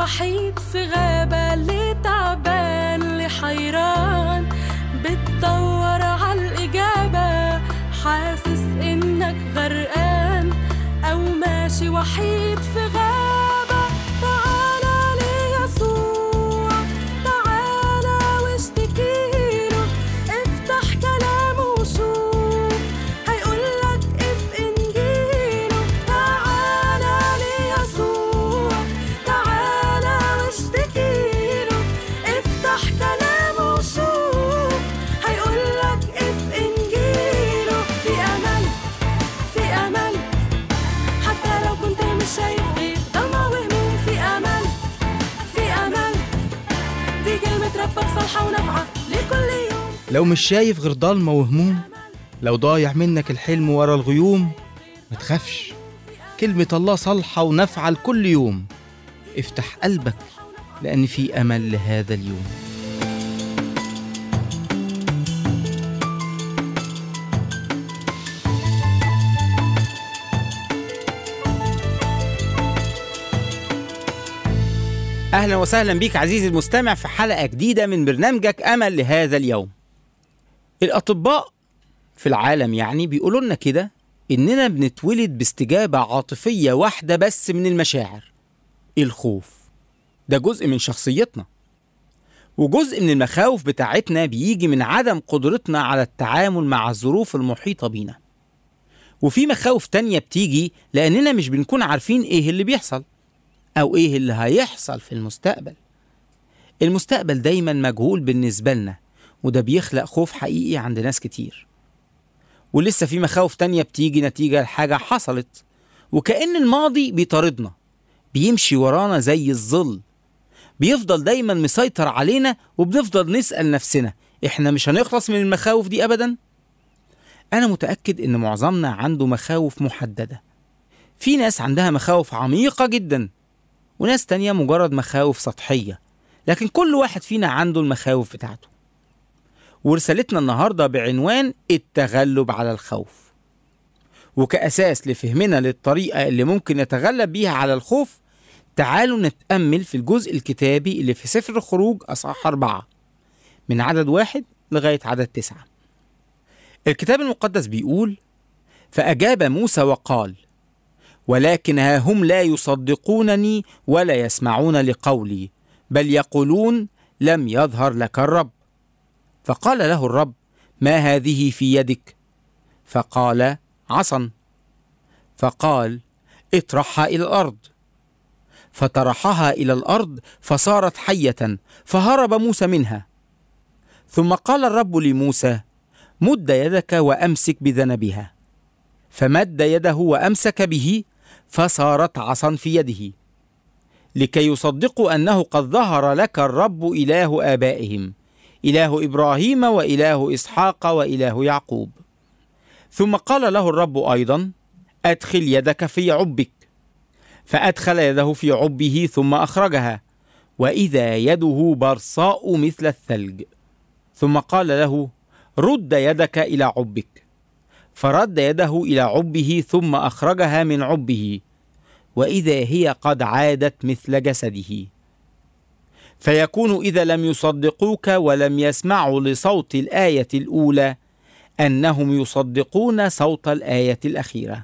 وحيد في غابة اللي تعبان اللي حيران بتدور عالإجابة حاسس إنك غرقان أو ماشي وحيد في غابة تعالى ليسوع تعالى واشتكيله افتح كلامه وشوف هيقولك اف انجيله تعالى ليسوع تعالى واشتكيله افتح كلامه وشوف هيقولك اف انجيله في امل في امل حتى لو كنت مش شايف غير ضلمة وهموم في امل في امل دي كلمة ربك صالحة ونافعة لكل يوم لو مش شايف غير ضلمة وهموم لو ضايع منك الحلم ورا الغيوم ما تخافش كلمة الله صالحة ونافعة لكل يوم افتح قلبك لأن في أمل لهذا اليوم أهلا وسهلا بيك عزيزي المستمع في حلقة جديدة من برنامجك أمل لهذا اليوم الأطباء في العالم يعني بيقولوا لنا كده إننا بنتولد باستجابة عاطفية واحدة بس من المشاعر الخوف ده جزء من شخصيتنا وجزء من المخاوف بتاعتنا بيجي من عدم قدرتنا على التعامل مع الظروف المحيطة بينا وفي مخاوف تانية بتيجي لأننا مش بنكون عارفين إيه اللي بيحصل أو إيه اللي هيحصل في المستقبل المستقبل دايما مجهول بالنسبة لنا وده بيخلق خوف حقيقي عند ناس كتير ولسه في مخاوف تانية بتيجي نتيجة لحاجة حصلت وكأن الماضي بيطاردنا بيمشي ورانا زي الظل بيفضل دايما مسيطر علينا وبنفضل نسأل نفسنا احنا مش هنخلص من المخاوف دي أبدا أنا متأكد إن معظمنا عنده مخاوف محددة في ناس عندها مخاوف عميقة جدا وناس تانية مجرد مخاوف سطحية لكن كل واحد فينا عنده المخاوف بتاعته ورسالتنا النهاردة بعنوان التغلب على الخوف وكأساس لفهمنا للطريقة اللي ممكن نتغلب بيها على الخوف تعالوا نتأمل في الجزء الكتابي اللي في سفر الخروج أصحاح أربعة من عدد واحد لغاية عدد تسعة الكتاب المقدس بيقول فأجاب موسى وقال ولكن ها هم لا يصدقونني ولا يسمعون لقولي بل يقولون لم يظهر لك الرب فقال له الرب ما هذه في يدك فقال عصا فقال اطرحها الى الارض فطرحها الى الارض فصارت حيه فهرب موسى منها ثم قال الرب لموسى مد يدك وامسك بذنبها فمد يده وامسك به فصارت عصا في يده لكي يصدقوا انه قد ظهر لك الرب اله ابائهم اله ابراهيم واله اسحاق واله يعقوب ثم قال له الرب ايضا ادخل يدك في عبك فادخل يده في عبه ثم اخرجها واذا يده برصاء مثل الثلج ثم قال له رد يدك الى عبك فرد يده الى عبه ثم اخرجها من عبه واذا هي قد عادت مثل جسده فيكون اذا لم يصدقوك ولم يسمعوا لصوت الايه الاولى انهم يصدقون صوت الايه الاخيره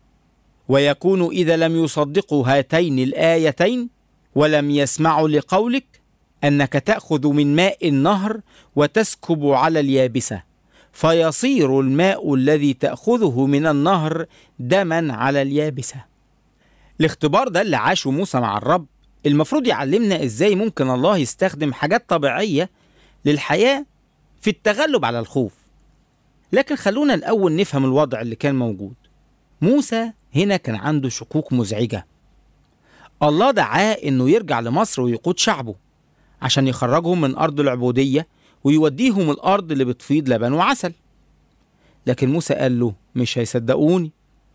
ويكون اذا لم يصدقوا هاتين الايتين ولم يسمعوا لقولك انك تاخذ من ماء النهر وتسكب على اليابسه فيصير الماء الذي تاخذه من النهر دما على اليابسه الاختبار ده اللي عاشه موسى مع الرب المفروض يعلمنا ازاي ممكن الله يستخدم حاجات طبيعيه للحياه في التغلب على الخوف لكن خلونا الاول نفهم الوضع اللي كان موجود موسى هنا كان عنده شكوك مزعجه الله دعاه انه يرجع لمصر ويقود شعبه عشان يخرجهم من ارض العبوديه ويوديهم الارض اللي بتفيض لبن وعسل لكن موسى قال له مش هيصدقوني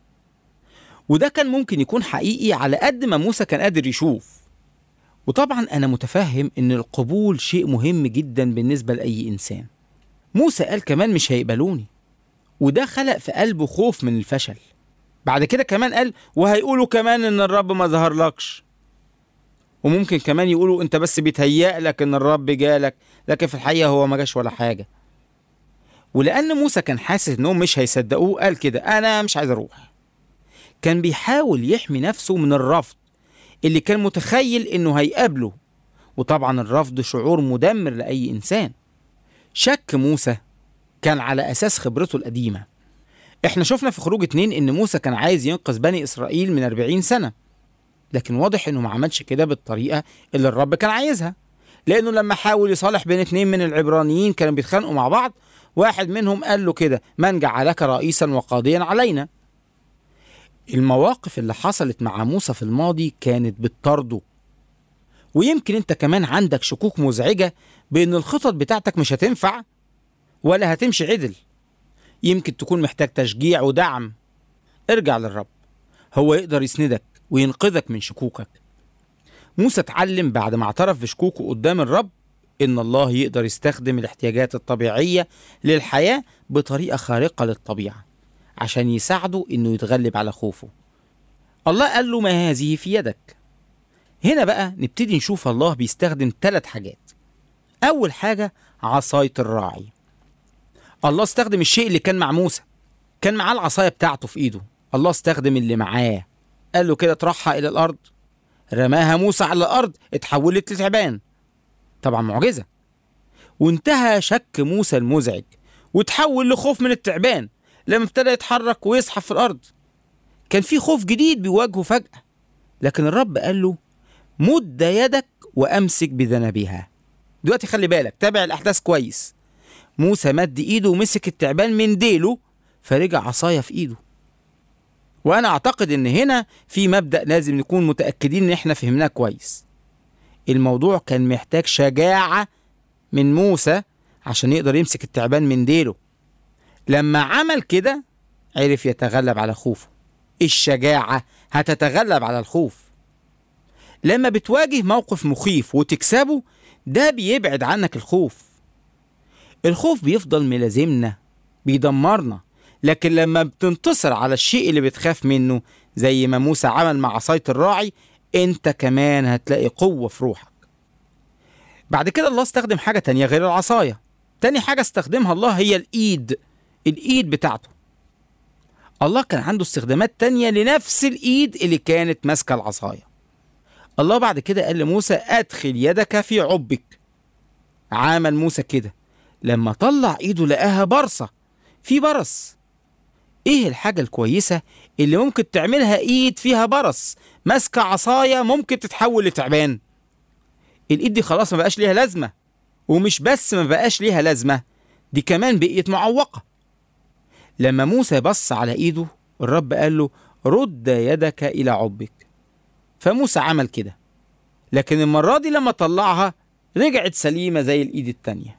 وده كان ممكن يكون حقيقي على قد ما موسى كان قادر يشوف وطبعا انا متفهم ان القبول شيء مهم جدا بالنسبه لاي انسان موسى قال كمان مش هيقبلوني وده خلق في قلبه خوف من الفشل بعد كده كمان قال وهيقولوا كمان ان الرب ما ظهرلكش وممكن كمان يقولوا انت بس بيتهيأ لك ان الرب جالك لكن في الحقيقة هو ما جاش ولا حاجة ولأن موسى كان حاسس انهم مش هيصدقوه قال كده انا مش عايز اروح كان بيحاول يحمي نفسه من الرفض اللي كان متخيل انه هيقابله وطبعا الرفض شعور مدمر لأي إنسان شك موسى كان على أساس خبرته القديمة احنا شفنا في خروج اتنين ان موسى كان عايز ينقذ بني اسرائيل من 40 سنة لكن واضح انه ما عملش كده بالطريقة اللي الرب كان عايزها لانه لما حاول يصالح بين اتنين من العبرانيين كانوا بيتخانقوا مع بعض واحد منهم قال له كده من جعلك رئيسا وقاضيا علينا المواقف اللي حصلت مع موسى في الماضي كانت بتطرده ويمكن انت كمان عندك شكوك مزعجة بان الخطط بتاعتك مش هتنفع ولا هتمشي عدل يمكن تكون محتاج تشجيع ودعم ارجع للرب هو يقدر يسندك وينقذك من شكوكك موسى اتعلم بعد ما اعترف بشكوكه قدام الرب ان الله يقدر يستخدم الاحتياجات الطبيعية للحياة بطريقة خارقة للطبيعة عشان يساعده انه يتغلب على خوفه الله قال له ما هذه في يدك هنا بقى نبتدي نشوف الله بيستخدم ثلاث حاجات أول حاجة عصاية الراعي الله استخدم الشيء اللي كان مع موسى كان معاه العصاية بتاعته في إيده الله استخدم اللي معاه قال له كده اطرحها إلى الأرض رماها موسى على الأرض اتحولت لتعبان طبعا معجزة وانتهى شك موسى المزعج وتحول لخوف من التعبان لما ابتدى يتحرك ويزحف في الأرض كان في خوف جديد بيواجهه فجأة لكن الرب قال له مد يدك وامسك بذنبها دلوقتي خلي بالك تابع الاحداث كويس موسى مد ايده ومسك التعبان من ديله فرجع عصايه في ايده وانا اعتقد ان هنا في مبدا لازم نكون متاكدين ان احنا فهمناه كويس الموضوع كان محتاج شجاعه من موسى عشان يقدر يمسك التعبان من ديله لما عمل كده عرف يتغلب على خوفه الشجاعه هتتغلب على الخوف لما بتواجه موقف مخيف وتكسبه ده بيبعد عنك الخوف الخوف بيفضل ملازمنا بيدمرنا لكن لما بتنتصر على الشيء اللي بتخاف منه زي ما موسى عمل مع عصاية الراعي انت كمان هتلاقي قوة في روحك بعد كده الله استخدم حاجة تانية غير العصاية تاني حاجة استخدمها الله هي الإيد الإيد بتاعته الله كان عنده استخدامات تانية لنفس الإيد اللي كانت ماسكة العصاية الله بعد كده قال لموسى ادخل يدك في عبك عمل موسى كده لما طلع ايده لقاها برصة في برص ايه الحاجة الكويسة اللي ممكن تعملها ايد فيها برص ماسكة عصاية ممكن تتحول لتعبان الايد دي خلاص ما بقاش ليها لازمة ومش بس ما بقاش ليها لازمة دي كمان بقيت معوقة لما موسى بص على ايده الرب قال له رد يدك الى عبك فموسى عمل كده لكن المرة دي لما طلعها رجعت سليمة زي الإيد التانية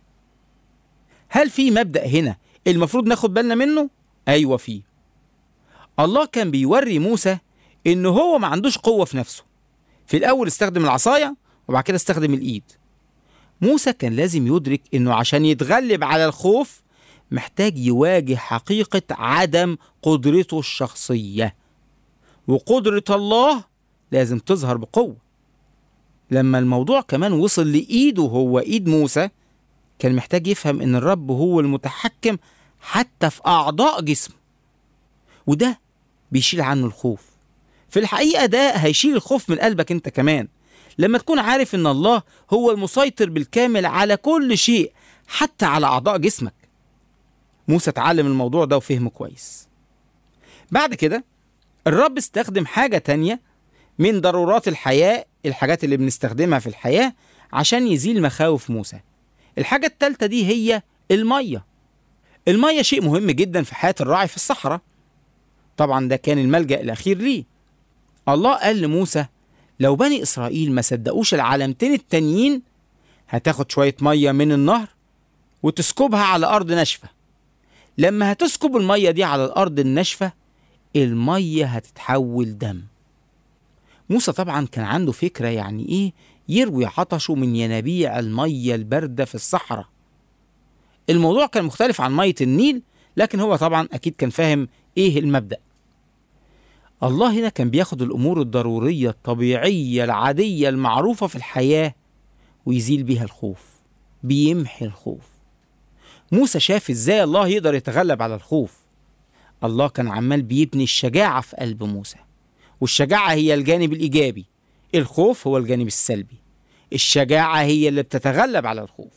هل في مبدأ هنا المفروض ناخد بالنا منه؟ أيوة فيه الله كان بيوري موسى إن هو ما عندوش قوة في نفسه في الأول استخدم العصاية وبعد كده استخدم الإيد موسى كان لازم يدرك إنه عشان يتغلب على الخوف محتاج يواجه حقيقة عدم قدرته الشخصية وقدرة الله لازم تظهر بقوة لما الموضوع كمان وصل لإيده هو إيد موسى كان محتاج يفهم إن الرب هو المتحكم حتى في أعضاء جسمه وده بيشيل عنه الخوف في الحقيقة ده هيشيل الخوف من قلبك أنت كمان لما تكون عارف إن الله هو المسيطر بالكامل على كل شيء حتى على أعضاء جسمك موسى اتعلم الموضوع ده وفهمه كويس بعد كده الرب استخدم حاجة تانية من ضرورات الحياة الحاجات اللي بنستخدمها في الحياة عشان يزيل مخاوف موسى الحاجة التالتة دي هي المية المية شيء مهم جدا في حياة الراعي في الصحراء طبعا ده كان الملجأ الأخير ليه الله قال لموسى لو بني إسرائيل ما صدقوش العلامتين التانيين هتاخد شوية مية من النهر وتسكبها على أرض ناشفة لما هتسكب المية دي على الأرض الناشفة المية هتتحول دم موسى طبعا كان عنده فكرة يعني إيه يروي عطشه من ينابيع المية الباردة في الصحراء الموضوع كان مختلف عن مية النيل لكن هو طبعا أكيد كان فاهم إيه المبدأ الله هنا كان بياخد الأمور الضرورية الطبيعية العادية المعروفة في الحياة ويزيل بيها الخوف بيمحي الخوف موسى شاف ازاي الله يقدر يتغلب على الخوف الله كان عمال بيبني الشجاعة في قلب موسى والشجاعة هي الجانب الإيجابي الخوف هو الجانب السلبي الشجاعة هي اللي بتتغلب على الخوف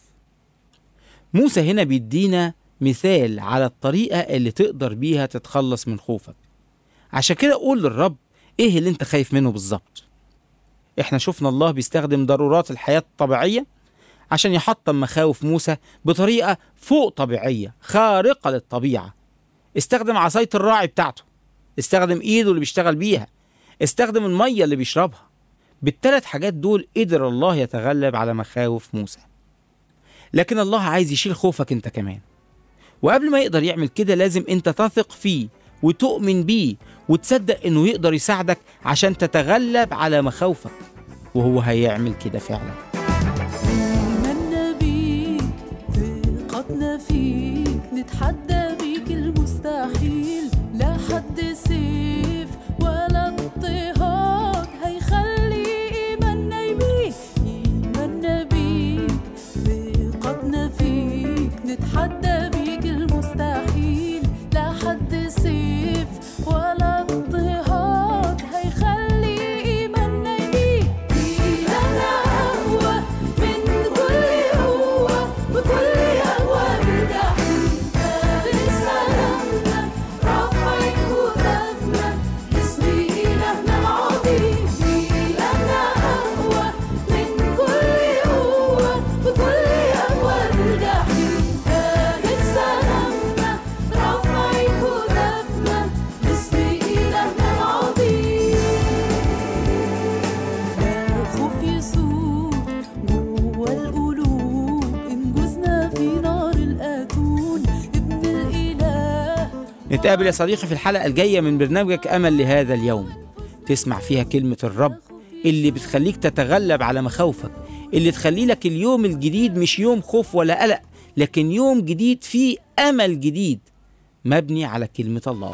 موسى هنا بيدينا مثال على الطريقة اللي تقدر بيها تتخلص من خوفك عشان كده قول للرب ايه اللي انت خايف منه بالظبط احنا شفنا الله بيستخدم ضرورات الحياة الطبيعية عشان يحطم مخاوف موسى بطريقة فوق طبيعية خارقة للطبيعة استخدم عصاية الراعي بتاعته استخدم ايده اللي بيشتغل بيها استخدم المية اللي بيشربها بالثلاث حاجات دول قدر الله يتغلب على مخاوف موسى لكن الله عايز يشيل خوفك انت كمان وقبل ما يقدر يعمل كده لازم انت تثق فيه وتؤمن بيه وتصدق انه يقدر يساعدك عشان تتغلب على مخاوفك وهو هيعمل كده فعلا آمنا بيك ثقتنا فيك نتحدى بيك المستحيل لا حد سيف ولا اضطهاد هيخلي إيماننا يبيك إيماننا بيك ثقتنا فيك نتحدى بيك المستحيل لا حد سيف ولا اضطهاد هيخلي إيماننا يبيك إيماننا أقوى من كل قوة بكل أقوى الجحيم ثابت سلامنا رفع كتافنا باسم إلهنا العظيم إيماننا أقوى من كل قوة بكل أقوى الجحيم ثابت سلامنا رفع كتافنا باسم إلهنا العظيم لا خوف يسود جوا القلوب إن جوزنا في نار الأتون ابن الإله نتقابل يا صديقي في الحلقة الجاية من برنامجك أمل لهذا اليوم تسمع فيها كلمة الرب اللي بتخليك تتغلب على مخاوفك اللي تخلي لك اليوم الجديد مش يوم خوف ولا قلق لكن يوم جديد فيه أمل جديد مبني على كلمة الله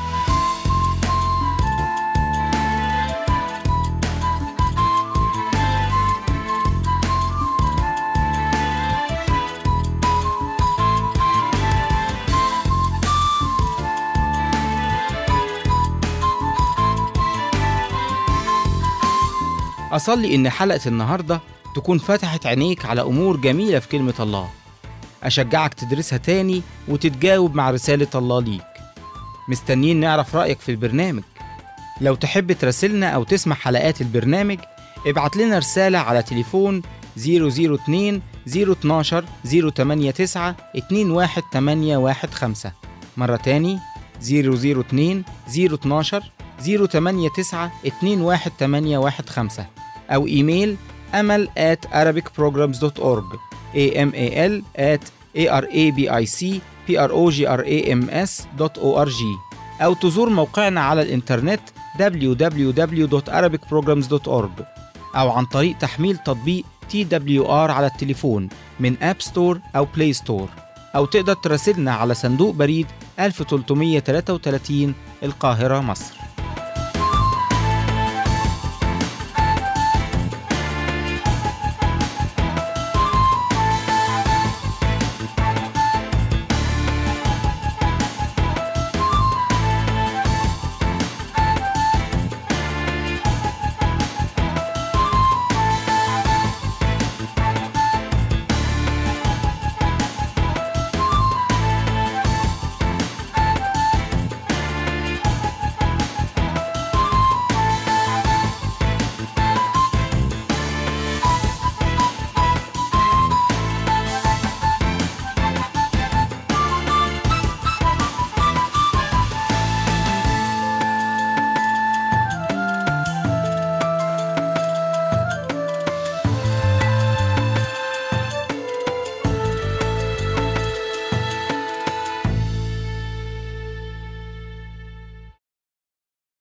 أصلي إن حلقة النهاردة تكون فتحت عينيك على أمور جميلة في كلمة الله أشجعك تدرسها تاني وتتجاوب مع رسالة الله ليك مستنيين نعرف رأيك في البرنامج لو تحب تراسلنا أو تسمع حلقات البرنامج ابعت لنا رسالة على تليفون 002 012 089 21815 مرة تاني 002 012 089 21815 أو إيميل أمل at arabicprograms.org amal at arabicprograms.org أو تزور موقعنا على الإنترنت www.arabicprograms.org أو عن طريق تحميل تطبيق TWR على التليفون من أب ستور أو بلاي ستور أو تقدر تراسلنا على صندوق بريد 1333 القاهرة مصر